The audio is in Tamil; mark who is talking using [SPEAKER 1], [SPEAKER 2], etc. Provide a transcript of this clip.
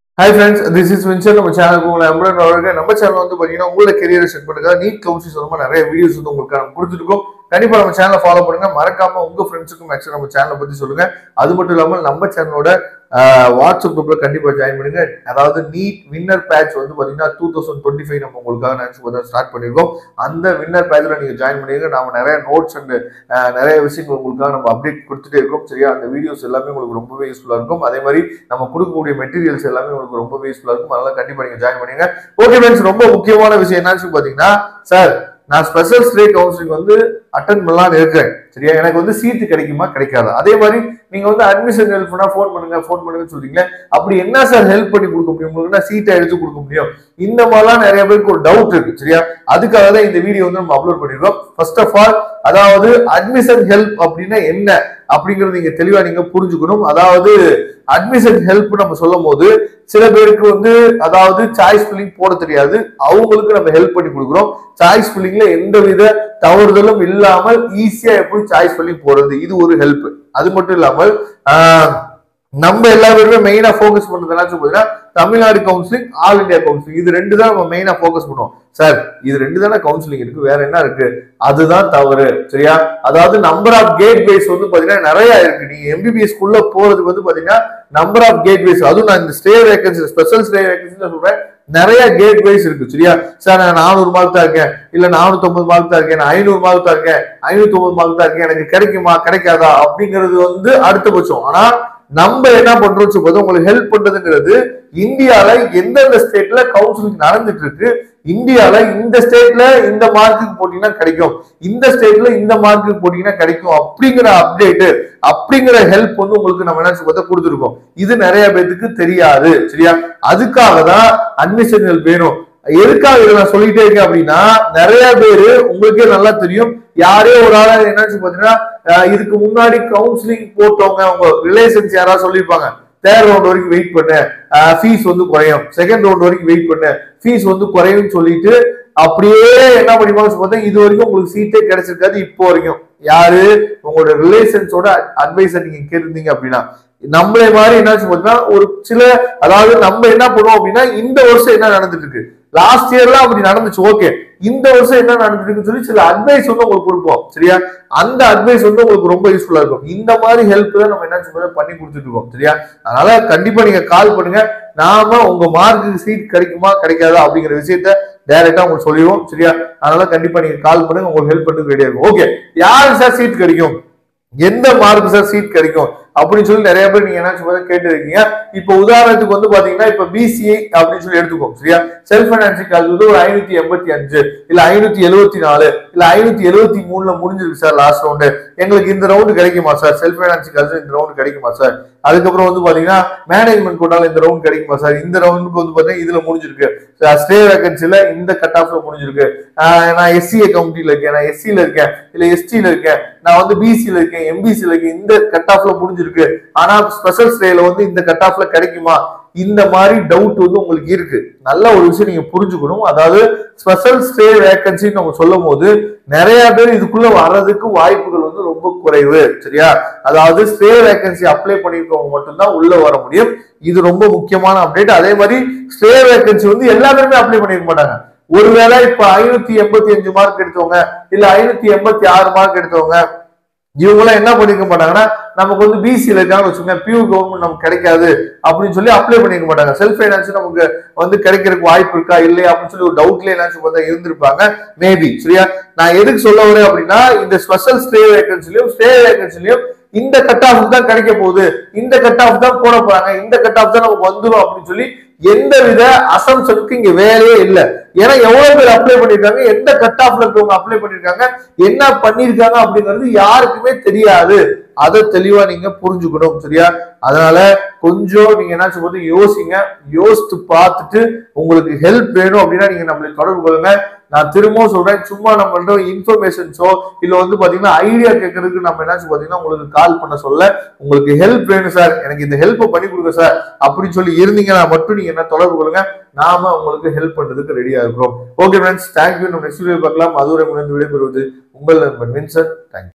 [SPEAKER 1] hi friends this is Winsor நம்ம சேனலுக்கு உங்களை அம்புடன் அவர்கள் நம்ம சேனல் வந்து பார்த்தீங்கன்னா உங்களோட கெரியரை செட் பண்ணுங்க நீட் கவுன்சில் சம்பந்தமா நிறைய வீடியோஸ் வந்து உங்களுக்கு நம்ம கொடுத்துருக்கோம் கண்டிப்பா நம்ம சேனலை ஃபாலோ பண்ணுங்க மறக்காம உங்க ஃப்ரெண்ட்ஸுக்கும் மேக்ஸிமம் நம்ம சேனலை பத்தி சொல்லுங்க அது மட்டும் இல்லாமல் நம்ம சேனலோட வாட்ஸ்அப் குரூப்ல கண்டிப்பா ஜாயின் பண்ணுங்க அதாவது நீட் வின்னர் பேட்ச் வந்து பாத்தீங்கன்னா டூ தௌசண்ட் டுவெண்ட்டி ஃபைவ் நம்ம உங்களுக்காக நினைச்சு பார்த்தா ஸ்டார்ட் பண்ணிருக்கோம் அந்த வின்னர் பேட்ச்ல நீங்க ஜாயின் பண்ணிருங்க நாம நிறைய நோட்ஸ் அண்ட் நிறைய விஷயங்கள் உங்களுக்காக நம்ம அப்டேட் கொடுத்துட்டே இருக்கோம் சரியா அந்த வீடியோஸ் எல்லாமே உங்களுக்கு ரொம்பவே யூஸ்ஃபுல்லா இருக்கும் அதே மாதிரி நம்ம கொடுக்கக்கூடிய மெட்டீரியல்ஸ் எல்லாமே உங்களுக்கு ரொம்பவே யூஸ்ஃபுல்லா இருக்கும் அதனால கண்டிப்பா நீங்க ஜாயின் பண்ணுங்க ஓகே ஃப்ரெண்ட்ஸ் ரொம்ப முக்கியமான விஷயம் என்னாச்சு பாத்தீங்கன்னா சார் நான் ஸ்பெஷல் ஸ்டே கவுன்சிலிங் வந்து அட்டன் பண்ணலாம்னு இருக்கேன் சரியா எனக்கு வந்து சீட்டு கிடைக்குமா கிடைக்காதா அதே மாதிரி நீங்க வந்து அட்மிஷன் ஹெல்ப் பண்ணா ஃபோன் பண்ணுங்க ஃபோன் பண்ணுங்கன்னு சொல்றீங்க அப்படி என்ன சார் ஹெல்ப் பண்ணி கொடுக்க முடியும் உங்களுக்கு சீட்டை எடுத்து கொடுக்க முடியும் இந்த மாதிரிலாம் நிறைய பேருக்கு ஒரு டவுட் இருக்கு சரியா அதுக்காக தான் இந்த வீடியோ வந்து நம்ம அப்லோட் பண்ணிருக்கோம் ஃபர்ஸ்ட் ஆஃப் ஆல் அதாவது அட்மிஷன் ஹெல்ப் அப்படின்னா என்ன அப்படிங்கறது நீங்க தெளிவா நீங்க புரிஞ்சுக்கணும் அதாவது அட்மிஷன் ஹெல்ப் நம்ம சொல்லும் போது சில பேருக்கு வந்து அதாவது சாய்ஸ் ஃபில்லிங் போட தெரியாது அவங்களுக்கு நம்ம ஹெல்ப் பண்ணி கொடுக்குறோம் சாய்ஸ் ஃபில்லிங்ல எந்த வித தவறுதலும் இல்லாமல் ஈஸியா எப்படி சாய்ஸ் ஃபில்லிங் போடுறது இது ஒரு ஹெல்ப் அது மட்டும் இல்லாமல் ஆஹ், நம்ம எல்லா பேருமே மெயினா ஃபோக்கஸ் பண்றது என்ன பார்த்தீங்கன்னா Tamil Nadu counselling all India counselling இது ரெண்டு தான் நம்ம மெயினா ஃபோக்கஸ் பண்ணுவோம் சார் இது ரெண்டு தானே கவுன்சிலிங் இருக்கு வேற என்ன இருக்கு அதுதான் தவறு சரியா அதாவது நம்பர் ஆஃப் கேட் வேஸ் வந்து பாத்தீங்கன்னா நிறைய இருக்கு நீங்க எம்பிபிஎஸ் குள்ள போறதுக்கு வந்து பாத்தீங்கன்னா நம்பர் ஆஃப் கேட் வேஸ் அதுவும் நான் இந்த stay vacancy special stay vacancy சொல்றேன் நிறைய கேட் வைஸ் இருக்கு சரியா சார் நான் நானூறு மார்க் தான் இருக்கேன் இல்ல நானூத்தி ஐம்பது மார்க் தான் இருக்கேன் நான் ஐநூறு மார்க் தான் இருக்கேன் ஐநூத்தி ஒன்பது மார்க் தான் இருக்கேன் எனக்கு கிடைக்குமா கிடைக்காதா அப்படிங்கிறது வந்து அடுத்தபட்சம் ஆனா நம்ம என்ன பண்றோம் சொல்றது உங்களுக்கு ஹெல்ப் பண்றதுங்கிறது இந்தியால எந்தெந்த ஸ்டேட்ல கவுன்சிலிங் நடந்துட்டு இருக்கு இந்தியால இந்த ஸ்டேட்ல இந்த மார்க்குக்கு போட்டீங்கன்னா கிடைக்கும் இந்த ஸ்டேட்ல இந்த மார்க்குக்கு போட்டீங்கன்னா கிடைக்கும் அப்படிங்கிற அப்டேட் அப்படிங்கிற ஹெல்ப் வந்து உங்களுக்கு நம்ம என்ன பார்த்தா கொடுத்துருக்கோம் இது நிறைய பேத்துக்கு தெரியாது சரியா அதுக்காக தான் அட்மிஷன் ஹெல்ப் வேணும் எதுக்காக இதை நான் சொல்லிட்டே இருக்கேன் அப்படின்னா நிறைய பேரு உங்களுக்கே நல்லா தெரியும் யாரே ஒரு ஆள என்னாச்சு பாத்தீங்கன்னா அஹ் இதுக்கு முன்னாடி கவுன்சிலிங் போட்டவங்க உங்க ரிலேஷன்ஸ் யாராவது சொல்லியிருப்பாங்க தேர்ட் ரவுண்ட் வரைக்கும் வெயிட் பண்ணு ஃபீஸ் வந்து குறையும் செகண்ட் ரவுண்ட் வரைக்கும் வெயிட் பண்ணு ஃபீஸ் வந்து குறையும்னு சொல்லிட்டு அப்படியே என்ன பண்ணிப்பாங்க பார்த்தா இது வரைக்கும் உங்களுக்கு சீட்டே கிடைச்சிருக்காது இப்போ வரைக்கும் யாரு உங்களோட ரிலேஷன்ஸோட அட்வைஸை நீங்க கேட்டிருந்தீங்க அப்படின்னா நம்மளே மாதிரி என்னாச்சு பார்த்தீங்கன்னா ஒரு சில அதாவது நம்ம என்ன பண்ணுவோம் அப்படின்னா இந்த வருஷம் என்ன நடந்துட்டு இருக்கு லாஸ்ட் இயர்லாம் அப்படி நடந்துச்சு ஓகே இந்த வருஷம் என்ன நடந்துட்டு இருக்குன்னு சொல்லி சில அட்வைஸ் வந்து உங்களுக்கு கொடுப்போம் சரியா அந்த அட்வைஸ் வந்து உங்களுக்கு ரொம்ப யூஸ்ஃபுல்லா இருக்கும் இந்த மாதிரி ஹெல்ப் தான் நம்ம என்ன சொல்றது பண்ணி கொடுத்துட்டு இருக்கோம் சரியா அதனால கண்டிப்பா நீங்க கால் பண்ணுங்க நாம உங்க மார்க்குக்கு சீட் கிடைக்குமா கிடைக்காதா அப்படிங்கிற விஷயத்த டைரக்டா உங்களுக்கு சொல்லிடுவோம் சரியா அதனால கண்டிப்பா நீங்க கால் பண்ணுங்க உங்களுக்கு ஹெல்ப் பண்ணுறது ரெடியா இருக்கும் ஓகே யாருக்கு சார் சீட் கிடைக்கும் எந்த மார்க் சார் சீட் கிடைக்கும் அப்படின்னு சொல்லி நிறைய பேர் நீங்க என்ன சொல்றது கேட்டு இருக்கீங்க இப்போ உதாரணத்துக்கு வந்து பாத்தீங்கன்னா இப்ப பிசிஐ அப்படின்னு சொல்லி எடுத்துக்கோம் சரியா செல்ஃப் பைனான்சிங் அது வந்து ஒரு ஐநூத்தி எண்பத்தி அஞ்சு இல்ல ஐநூத்தி எழுபத்தி நாலு இல்ல ஐநூத்தி எழுபத்தி மூணுல முடிஞ்சிருக்கு சார் லாஸ்ட் ரவுண்டு எங்களுக்கு இந்த ரவுண்டு கிடைக்குமா சார் செல்ஃப் ஃபைனான்சிங் காலேஜ் இந்த ரவுண்டு கிடைக்குமா சார் அதுக்கப்புறம் வந்து பாத்தீங்கன்னா மேனேஜ்மெண்ட் கோட்டால இந்த ரவுண்ட் கிடைக்குமா சார் இந்த ரவுண்டுக்கு வந்து பாத்தீங்கன்னா இதுல முடிஞ்சிருக்கு ஸ்டே வேகன்சில இந்த கட் ஆஃப்ல முடிஞ்சிருக்கு ஆஹ் நான் எஸ்சிஏ கமிட்டியில இருக்கேன் நான் எஸ்சியில இருக்கேன் இல்ல எஸ்டில இருக்கேன் நான் வந்து பிசில இருக்கேன் எம்பிசில இருக்கேன் இந்த கட் ஆஃப்ல முடிஞ்சிருக்கு ஆனா ஸ்பெஷல் ஸ்டேல வந்து இந்த கட் ஆஃப்ல கிடைக்குமா இந்த மாதிரி டவுட் வந்து உங்களுக்கு இருக்கு நல்ல ஒரு விஷயம் நீங்க புரிஞ்சுக்கணும் அதாவது ஸ்பெஷல் ஸ்டே வேகன்சின்னு நம்ம சொல்லும் போது நிறைய பேர் இதுக்குள்ள வர்றதுக்கு வாய்ப்புகள் வந்து ரொம்ப குறைவு சரியா அதாவது ஸ்டே வேகன்சி அப்ளை பண்ணிருக்கவங்க மட்டும்தான் உள்ள வர முடியும் இது ரொம்ப முக்கியமான அப்டேட் அதே மாதிரி ஸ்டே வேகன்சி வந்து எல்லா பேருமே அப்ளை பண்ணிருக்க மாட்டாங்க ஒருவேளை இப்ப ஐநூத்தி எண்பத்தி அஞ்சு மார்க் எடுத்தவங்க இல்ல ஐநூத்தி எண்பத்தி ஆறு மார்க் எடுத்தவங்க இவங்களாம் என்ன பண்ணிருக்க மாட்டாங்கன்னா நமக்கு வந்து பிசியில் இருக்காங்க வச்சுக்கோங்க பியூர் கவர்மெண்ட் நமக்கு கிடைக்காது அப்படின்னு சொல்லி அப்ளை பண்ணிருக்க மாட்டாங்க செல்ஃப் ஃபைனான்ஸ் நமக்கு வந்து கிடைக்கிறதுக்கு வாய்ப்பு இருக்கா இல்லையா அப்படின்னு சொல்லி ஒரு டவுட்ல என்ன பார்த்தா இருந்திருப்பாங்க மேபி சரியா நான் எதுக்கு சொல்ல வரேன் அப்படின்னா இந்த ஸ்பெஷல் ஸ்டே வேகன்சிலையும் ஸ்டே வேகன்சிலையும் இந்த கட் ஆஃப் தான் கிடைக்க போகுது இந்த கட் ஆஃப் தான் போட போறாங்க இந்த கட் ஆஃப் தான் நமக்கு வந்துடும் அப்படின்னு சொல்லி எந்த வித அசம்சனுக்கு இங்க வேலையே இல்லை ஏன்னா எவ்வளவு பேர் அப்ளை பண்ணிருக்காங்க எந்த கட் ஆஃப்ல இருக்கவங்க அப்ளை பண்ணிருக்காங்க என்ன பண்ணிருக்காங்க அப்படிங்கிறது யாருக்குமே தெரியாது அதை தெளிவா நீங்க புரிஞ்சுக்கணும் சரியா அதனால கொஞ்சம் நீங்க என்ன சொல்றது யோசிங்க யோசித்து பார்த்துட்டு உங்களுக்கு ஹெல்ப் வேணும் அப்படின்னா நீங்க நம்மளை தொடர்பு கொள்ளுங்க நான் திரும்பவும் சொல்றேன் சும்மா நம்மள்ட்ட இன்ஃபர்மேஷன்ஸோ இல்ல வந்து பாத்தீங்கன்னா ஐடியா கேட்கறதுக்கு நம்ம என்ன பாத்தீங்கன்னா உங்களுக்கு கால் பண்ண சொல்ல உங்களுக்கு ஹெல்ப் வேணும் சார் எனக்கு இந்த ஹெல்ப் பண்ணி கொடுங்க சார் அப்படின்னு சொல்லி இருந்தீங்கன்னா மட்டும் நீங்க என்ன தொடர்பு கொள்ளுங்க நாம உங்களுக்கு ஹெல்ப் பண்றதுக்கு ரெடியா இருக்கிறோம் ஓகே ஃப்ரெண்ட்ஸ் தேங்க்யூ நம்ம நெக்ஸ்ட் வீடியோ பார்க்கலாம் அதுவரை முடிந்து விடைபெறுவது உங்கள் நண்பன் வின்சன் தேங்க்யூ